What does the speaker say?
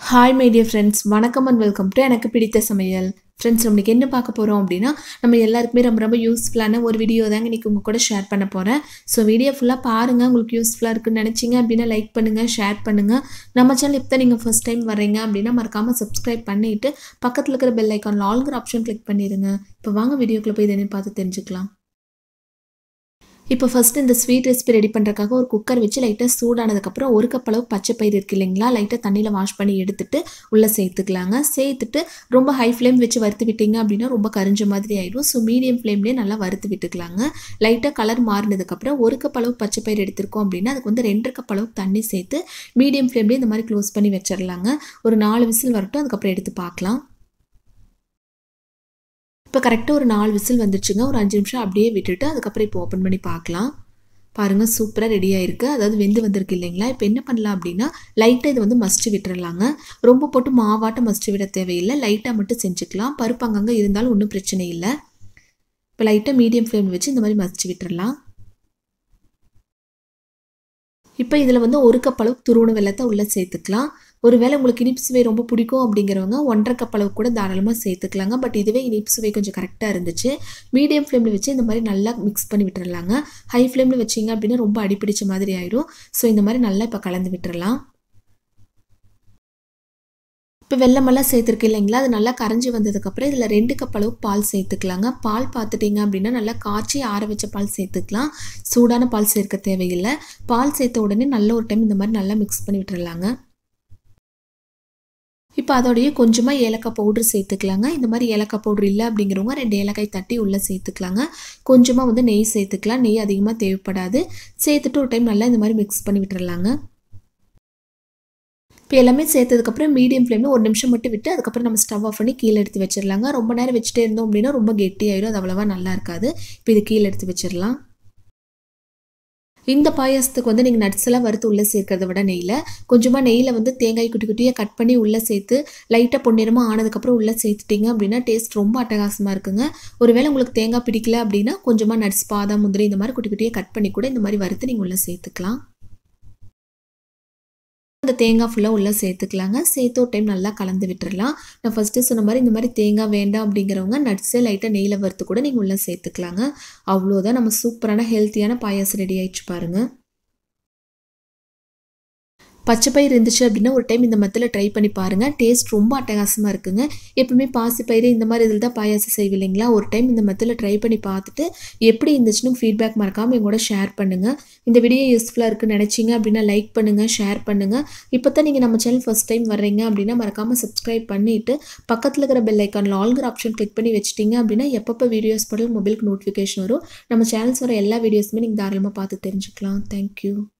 hi my dear friends வணக்கம் and welcome to எனக்கு பிடித்த சமையல் ஃப்ரெண்ட்ஸ் நம்மளுக்கு என்ன பார்க்க போகிறோம் அப்படின்னா நம்ம எல்லாருக்குமே ரொம்ப ரொம்ப யூஸ்ஃபுல்லான ஒரு வீடியோ தாங்க இன்றைக்கி உங்கள் கூட ஷேர் பண்ண போகிறேன் ஸோ வீடியோ ஃபுல்லாக பாருங்கள் உங்களுக்கு யூஸ்ஃபுல்லாக இருக்குன்னு நினச்சிங்க அப்படின்னா லைக் பண்ணுங்கள் ஷேர் பண்ணுங்கள் நம்ம சேனல் இப்போ நீங்கள் ஃபஸ்ட் டைம் வர்றீங்க அப்படின்னா மறக்காமல் சப்ஸ்கிரைப் பண்ணிவிட்டு பக்கத்தில் இருக்கிற பெல் ஐக்கான் ஆல்கிற ஆப்ஷன் கிளிக் பண்ணிடுங்க இப்போ வாங்க வீடியோக்குள்ளே போய் இதை பார்த்து தெரிஞ்சுக்கலாம் இப்போ ஃபஸ்ட்டு இந்த ஸ்வீட் ரெசிபி ரெடி பண்ணுறதுக்காக ஒரு குக்கர் வச்சு லைட்டாக சூடானதுக்கப்புறம் ஒரு கப் அளவு பச்சை பயிர் இருக்கு இல்லைங்களா லைட்டாக தண்ணியில் வாஷ் பண்ணி எடுத்துட்டு உள்ளே சேர்த்துக்கலாங்க சேர்த்துட்டு ரொம்ப ஹை ஃப்ளேம் வச்சு வறுத்து விட்டீங்க அப்படின்னா ரொம்ப கரிஞ்ச மாதிரி ஆயிடும் ஸோ மீடியம் ஃப்ளேம்லேயே நல்லா வறுத்து விட்டுக்கலாங்க லைட்டாக கலர் மாறினதுக்கப்புறம் ஒரு கப் அளவு பச்சை பயிர் எடுத்திருக்கோம் அப்படின்னா அதுக்கு வந்து ரெண்டு கப் அளவு தண்ணி சேர்த்து மீடியம் ஃப்ளேம்லேயே இந்த மாதிரி க்ளோஸ் பண்ணி வச்சிடலாங்க ஒரு நாலு விசில் வரட்டும் அதுக்கப்புறம் எடுத்து பார்க்கலாம் இப்போ கரெக்டாக ஒரு நாலு விசில் வந்துச்சுங்க ஒரு அஞ்சு நிமிஷம் அப்படியே விட்டுட்டு அதுக்கப்புறம் இப்போ ஓப்பன் பண்ணி பார்க்கலாம் பாருங்கள் சூப்பராக ரெடி ஆயிருக்கு அதாவது வெந்து வந்திருக்கு இல்லைங்களா இப்போ என்ன பண்ணலாம் அப்படின்னா லைட்டாக இது வந்து மஸ்ட்டு விட்டுறலாங்க ரொம்ப போட்டு மாவாட்டம் மஸ்ட்டு விட தேவையில்லை லைட்டாக மட்டும் செஞ்சுக்கலாம் பருப்பு அங்கங்கே இருந்தாலும் ஒன்றும் பிரச்சனை இல்லை இப்போ லைட்டாக மீடியம் ஃப்ளேம் வச்சு இந்த மாதிரி மசிச்சு விட்டுறலாம் இப்போ இதில் வந்து ஒரு கப் அளவுக்கு துருவண வெள்ளத்தை உள்ளே சேர்த்துக்கலாம் ஒருவேளை உங்களுக்கு இனிப்பு சுவை ரொம்ப பிடிக்கும் அப்படிங்கிறவங்க ஒன்றரை கப் அளவு கூட தாராளமாக சேர்த்துக்கலாங்க பட் இதுவே இனிப்பு சுவை கொஞ்சம் கரெக்டாக இருந்துச்சு மீடியம் ஃப்ளேமில் வச்சு இந்த மாதிரி நல்லா மிக்ஸ் பண்ணி விட்டுறலாங்க ஹை ஃப்ளேமில் வச்சிங்க அப்படின்னா ரொம்ப அடிப்பிடிச்ச மாதிரி ஆயிடும் ஸோ இந்த மாதிரி நல்லா இப்போ கலந்து விட்டுறலாம் இப்போ வெள்ளமெல்லாம் சேர்த்துருக்கு இல்லைங்களா அது நல்லா கரைஞ்சி வந்ததுக்கப்புறம் இதில் ரெண்டு கப் அளவு பால் சேர்த்துக்கலாங்க பால் பார்த்துட்டிங்க அப்படின்னா நல்லா காய்ச்சி ஆற வச்ச பால் சேர்த்துக்கலாம் சூடான பால் சேர்க்க தேவையில்லை பால் சேர்த்த உடனே நல்ல ஒரு டைம் இந்த மாதிரி நல்லா மிக்ஸ் பண்ணி விட்டுறலாங்க இப்போ அதோடய கொஞ்சமாக ஏலக்காய் பவுட்ரு சேர்த்துக்கலாங்க இந்த மாதிரி ஏலக்காய் பவுட்ரு இல்லை அப்படிங்கிறவங்க ரெண்டு ஏலக்காய் தட்டி உள்ளே சேர்த்துக்கலாங்க கொஞ்சமாக வந்து நெய் சேர்த்துக்கலாம் நெய் அதிகமாக தேவைப்படாது சேர்த்துட்டு ஒரு டைம் நல்லா இந்த மாதிரி மிக்ஸ் பண்ணி விட்டுறலாங்க இப்போ எல்லாமே சேர்த்ததுக்கப்புறம் மீடியம் ஃப்ளேமில் ஒரு நிமிஷம் மட்டும் விட்டு அதுக்கப்புறம் நம்ம ஸ்டவ் ஆஃப் பண்ணி கீழே எடுத்து வச்சிடலாங்க ரொம்ப நேரம் வச்சுட்டே இருந்தோம் அப்படின்னா ரொம்ப கெட்டியாயிடும் அது அவ்வளோவா நல்லா இருக்காது இப்போ இது கீழே எடுத்து வச்சிடலாம் இந்த பாயாசத்துக்கு வந்து நீங்கள் நட்ஸ் எல்லாம் வறுத்து உள்ளே சேர்க்கறத விட நெய்யில் கொஞ்சமாக நெய்யில் வந்து தேங்காய் குட்டி குட்டியாக கட் பண்ணி உள்ளே சேர்த்து லைட்டாக பொன்னிறமாக ஆனதுக்கப்புறம் உள்ளே சேர்த்துட்டிங்க அப்படின்னா டேஸ்ட் ரொம்ப அட்டகாசமாக இருக்குங்க ஒருவேளை உங்களுக்கு தேங்காய் பிடிக்கல அப்படின்னா கொஞ்சமாக நட்ஸ் பாதாம் முந்திரி இந்த மாதிரி குட்டி குட்டியாக கட் பண்ணி கூட இந்த மாதிரி வறுத்து நீங்கள் உள்ளே சேர்த்துக்கலாம் அந்த தேங்காய் ஃபுல்லாக உள்ளே சேர்த்துக்கலாங்க சேர்த்து ஒரு டைம் நல்லா கலந்து விட்டுறலாம் நான் ஃபஸ்ட்டு சொன்ன மாதிரி இந்த மாதிரி தேங்காய் வேண்டாம் அப்படிங்கிறவங்க நட்ஸே லைட்டாக நெய்யில் வறுத்து கூட நீங்கள் உள்ளே சேர்த்துக்கலாங்க அவ்வளோதான் நம்ம சூப்பரான ஹெல்த்தியான பாயாசம் ரெடி ஆயிடுச்சு பாருங்கள் பச்சை பயிர் இருந்துச்சு அப்படின்னா ஒரு டைம் இந்த மெத்தில் ட்ரை பண்ணி பாருங்கள் டேஸ்ட் ரொம்ப அட்டகாசமாக இருக்குங்க எப்பவுமே பாசி பயிர் இந்த மாதிரி இதில் தான் பாயாசம் செய்வோம் இல்லைங்களா ஒரு டைம் இந்த மெத்தில் ட்ரை பண்ணி பார்த்துட்டு எப்படி இருந்துச்சுன்னு ஃபீட்பேக் மறக்காமல் எங்களோட ஷேர் பண்ணுங்கள் இந்த வீடியோ யூஸ்ஃபுல்லாக இருக்குன்னு நினச்சிங்க அப்படின்னா லைக் பண்ணுங்கள் ஷேர் பண்ணுங்கள் இப்போ தான் நீங்கள் நம்ம சேனல் ஃபஸ்ட் டைம் வர்றீங்க அப்படின்னா மறக்காமல் சப்ஸ்கிரைப் பண்ணிவிட்டு பக்கத்தில் இருக்கிற பெல் ஐக்கானில் ஆல்கிற ஆப்ஷன் கிளிக் பண்ணி வச்சிட்டிங்க அப்படின்னா எப்பப்போ வீடியோஸ் போட்டாலும் மொபைலுக்கு நோட்டிஃபிகேஷன் வரும் நம்ம சேனல்ஸ் வர எல்லா வீடியோஸுமே நீங்கள் தாராளமாக பார்த்து தெரிஞ்சுக்கலாம் தேங்க்யூ